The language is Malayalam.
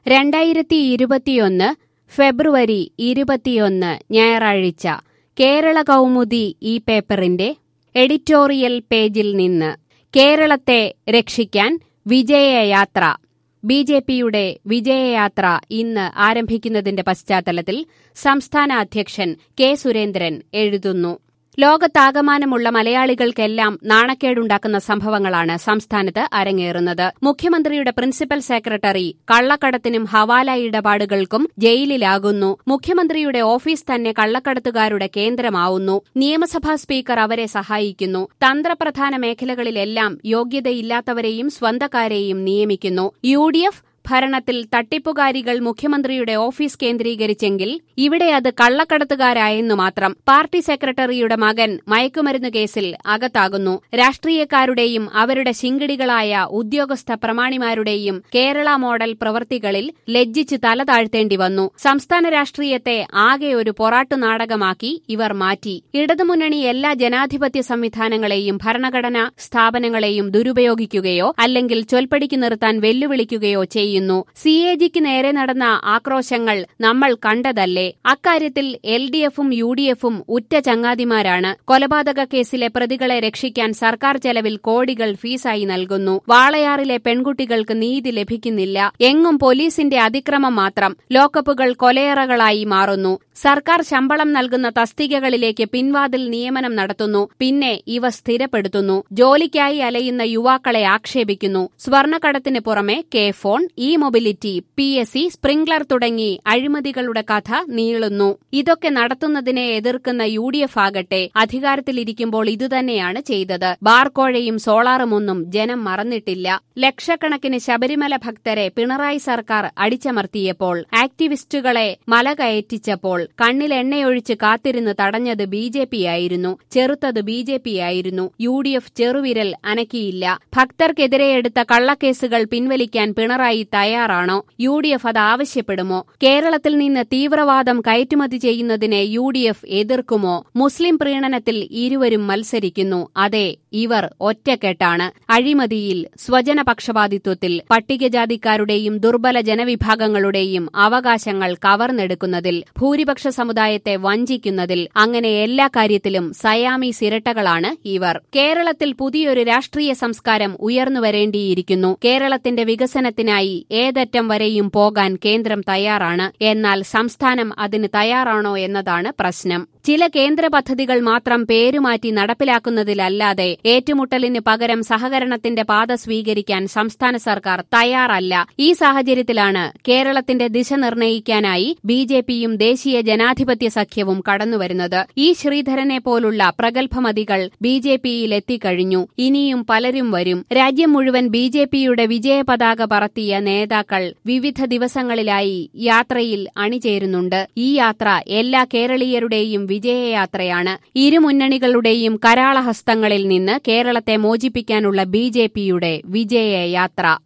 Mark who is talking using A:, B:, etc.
A: രണ്ടായിരത്തി ഇരുപത്തിയൊന്ന് ഫെബ്രുവരി ഇരുപത്തിയൊന്ന് ഞായറാഴ്ച കേരള കൗമുദി ഈ പേപ്പറിന്റെ എഡിറ്റോറിയൽ പേജിൽ നിന്ന് കേരളത്തെ രക്ഷിക്കാൻ വിജയയാത്ര ബി ജെ പിയുടെ വിജയയാത്ര ഇന്ന് ആരംഭിക്കുന്നതിന്റെ പശ്ചാത്തലത്തിൽ സംസ്ഥാന അധ്യക്ഷൻ കെ സുരേന്ദ്രൻ എഴുതുന്നു ലോകത്താകമാനമുള്ള മലയാളികൾക്കെല്ലാം നാണക്കേടുണ്ടാക്കുന്ന സംഭവങ്ങളാണ് സംസ്ഥാനത്ത് അരങ്ങേറുന്നത് മുഖ്യമന്ത്രിയുടെ പ്രിൻസിപ്പൽ സെക്രട്ടറി കള്ളക്കടത്തിനും ഹവാല ഇടപാടുകൾക്കും ജയിലിലാകുന്നു മുഖ്യമന്ത്രിയുടെ ഓഫീസ് തന്നെ കള്ളക്കടത്തുകാരുടെ കേന്ദ്രമാവുന്നു നിയമസഭാ സ്പീക്കർ അവരെ സഹായിക്കുന്നു തന്ത്രപ്രധാന മേഖലകളിലെല്ലാം യോഗ്യതയില്ലാത്തവരെയും സ്വന്തക്കാരെയും നിയമിക്കുന്നു യു ഭരണത്തിൽ തട്ടിപ്പുകാരികൾ മുഖ്യമന്ത്രിയുടെ ഓഫീസ് കേന്ദ്രീകരിച്ചെങ്കിൽ ഇവിടെ അത് കള്ളക്കടത്തുകാരായെന്നു മാത്രം പാർട്ടി സെക്രട്ടറിയുടെ മകൻ മയക്കുമരുന്ന് കേസിൽ അകത്താകുന്നു രാഷ്ട്രീയക്കാരുടെയും അവരുടെ ശിങ്കിടികളായ ഉദ്യോഗസ്ഥ പ്രമാണിമാരുടെയും കേരള മോഡൽ പ്രവൃത്തികളിൽ ലജ്ജിച്ച് തല താഴ്ത്തേണ്ടി വന്നു സംസ്ഥാന രാഷ്ട്രീയത്തെ ആകെ ഒരു പൊറാട്ടു നാടകമാക്കി ഇവർ മാറ്റി ഇടതുമുന്നണി എല്ലാ ജനാധിപത്യ സംവിധാനങ്ങളെയും ഭരണഘടനാ സ്ഥാപനങ്ങളെയും ദുരുപയോഗിക്കുകയോ അല്ലെങ്കിൽ ചൊൽപ്പടിക്ക് നിർത്താൻ വെല്ലുവിളിക്കുകയോ ചെയ്യും ചെയ്യുന്നു സി എ ജിക്ക് നേരെ നടന്ന ആക്രോശങ്ങൾ നമ്മൾ കണ്ടതല്ലേ അക്കാര്യത്തിൽ എൽ ഡി എഫും യു ഡി എഫും ഉറ്റ ചങ്ങാതിമാരാണ് കൊലപാതക കേസിലെ പ്രതികളെ രക്ഷിക്കാൻ സർക്കാർ ചെലവിൽ കോടികൾ ഫീസായി നൽകുന്നു വാളയാറിലെ പെൺകുട്ടികൾക്ക് നീതി ലഭിക്കുന്നില്ല എങ്ങും പോലീസിന്റെ അതിക്രമം മാത്രം ലോക്കപ്പുകൾ കൊലയറകളായി മാറുന്നു സർക്കാർ ശമ്പളം നൽകുന്ന തസ്തികകളിലേക്ക് പിൻവാതിൽ നിയമനം നടത്തുന്നു പിന്നെ ഇവ സ്ഥിരപ്പെടുത്തുന്നു ജോലിക്കായി അലയുന്ന യുവാക്കളെ ആക്ഷേപിക്കുന്നു സ്വർണ്ണക്കടത്തിന് പുറമെ K phone E mobility P S C Sprinklr തുടങ്ങി അഴിമതികളുടെ കഥ നീളുന്നു ഇതൊക്കെ നടത്തുന്നതിനെ എതിർക്കുന്ന യു ഡി എഫ് ആകട്ടെ അധികാരത്തിലിരിക്കുമ്പോൾ ഇതുതന്നെയാണ് ചെയ്തത് ബാർക്കോഴയും സോളാറുമൊന്നും ജനം മറന്നിട്ടില്ല ലക്ഷക്കണക്കിന് ശബരിമല ഭക്തരെ പിണറായി സർക്കാർ അടിച്ചമർത്തിയപ്പോൾ ആക്ടിവിസ്റ്റുകളെ മല കയറ്റിച്ചപ്പോൾ കണ്ണിൽ എണ്ണയൊഴിച്ച് കാത്തിരുന്ന് തടഞ്ഞത് ബി ജെ പി ആയിരുന്നു ചെറുത്തത് ബി ജെ പി ആയിരുന്നു യു ഡി എഫ് ചെറുവിരൽ അനക്കിയില്ല ഭക്തർക്കെതിരെ എടുത്ത കള്ളക്കേസുകൾ പിൻവലിക്കാൻ പിണറായി തയ്യാറാണോ യു ഡി എഫ് അത് ആവശ്യപ്പെടുമോ കേരളത്തിൽ നിന്ന് തീവ്രവാദം കയറ്റുമതി ചെയ്യുന്നതിനെ യു ഡി എഫ് എതിർക്കുമോ മുസ്ലിം പ്രീണനത്തിൽ ഇരുവരും മത്സരിക്കുന്നു അതെ ഇവർ ഒറ്റക്കെട്ടാണ് അഴിമതിയിൽ സ്വജനപക്ഷപാതിത്വത്തിൽ പട്ടികജാതിക്കാരുടെയും ദുർബല ജനവിഭാഗങ്ങളുടെയും അവകാശങ്ങൾ കവർന്നെടുക്കുന്നതിൽ ഭൂരിപക്ഷ സമുദായത്തെ വഞ്ചിക്കുന്നതിൽ അങ്ങനെ എല്ലാ കാര്യത്തിലും സയാമി സിരട്ടകളാണ് ഇവർ കേരളത്തിൽ പുതിയൊരു രാഷ്ട്രീയ സംസ്കാരം ഉയർന്നുവരേണ്ടിയിരിക്കുന്നു കേരളത്തിന്റെ വികസനത്തിനായി ഏതറ്റം വരെയും പോകാൻ കേന്ദ്രം തയ്യാറാണ് എന്നാൽ സംസ്ഥാനം അതിന് തയ്യാറാണോ എന്നതാണ് പ്രശ്നം ചില കേന്ദ്ര പദ്ധതികൾ മാത്രം പേരുമാറ്റി നടപ്പിലാക്കുന്നതിലല്ലാതെ ഏറ്റുമുട്ടലിന് പകരം സഹകരണത്തിന്റെ പാത സ്വീകരിക്കാൻ സംസ്ഥാന സർക്കാർ തയ്യാറല്ല ഈ സാഹചര്യത്തിലാണ് കേരളത്തിന്റെ ദിശ നിർണയിക്കാനായി ബി ജെ പിയും ദേശീയ ജനാധിപത്യ സഖ്യവും കടന്നുവരുന്നത് ഈ ശ്രീധരനെ പോലുള്ള പ്രഗത്ഭമതികൾ ബി ജെ പിയിൽ എത്തിക്കഴിഞ്ഞു ഇനിയും പലരും വരും രാജ്യം മുഴുവൻ ബി ജെ പിയുടെ വിജയപതാക പറത്തിയ നേതാക്കൾ വിവിധ ദിവസങ്ങളിലായി യാത്രയിൽ അണിചേരുന്നുണ്ട് ഈ യാത്ര എല്ലാ കേരളീയരുടെയും വിജയയാത്രയാണ് ഇരുമുന്നണികളുടെയും കരാളഹസ്തങ്ങളിൽ നിന്ന് കേരളത്തെ മോചിപ്പിക്കാനുള്ള ബി ജെ പിയുടെ വിജയയാത്ര